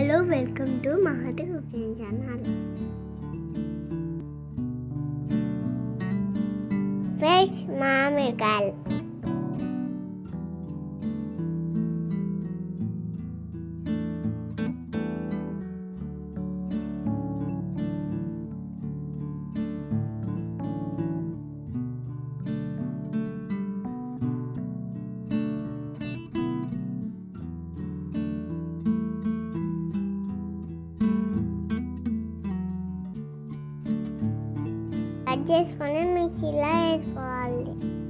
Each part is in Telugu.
hello welcome to Mahathi cooking channel fresh మామిడికాయలు కట్ చేసుకొని మిక్సీలో వేసుకోవాలి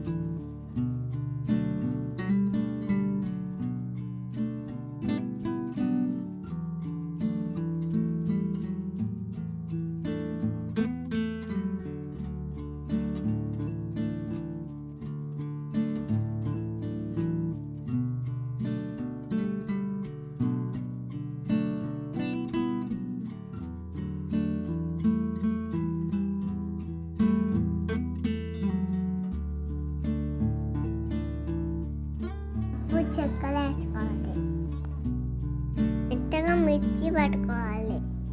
ఉప్పు చక్కెర వేసుకోవాలి మెత్తగా మిర్చి పట్టుకోవాలి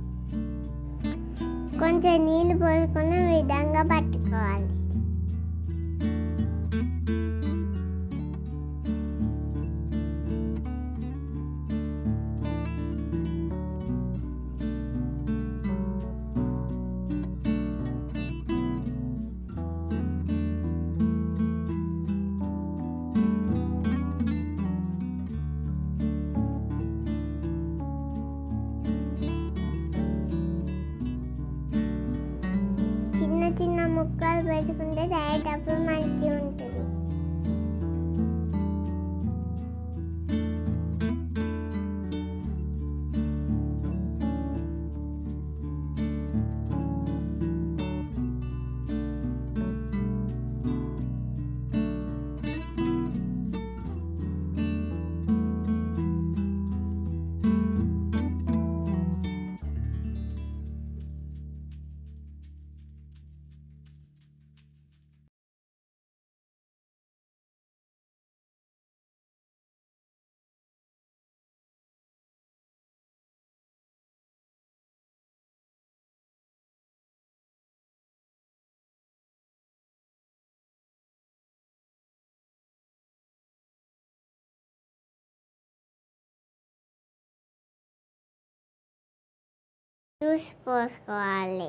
కొంచెం నీళ్ళు పోసుకుని విధంగా పట్టుకోవాలి చిన్న చిన్న ముక్కలు వేసుకుంటే తాగేటప్పుడు మంచిగా ఉంటుంది జ్యూస్ పోసుకోవాలి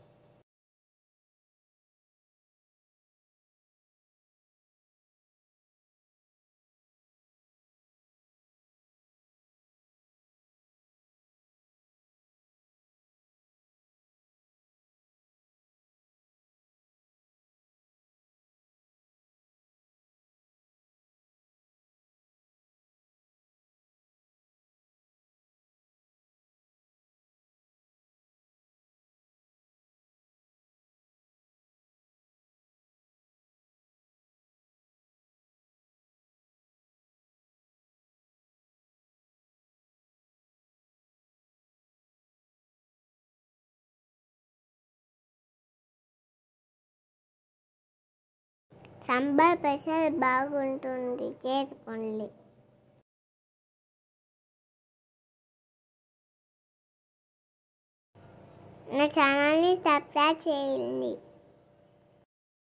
సాంబార్ పెసలు బాగుంటుంది చేసుకోండి నా ఛానల్ని సబ్స్క్రైబ్ చేయండి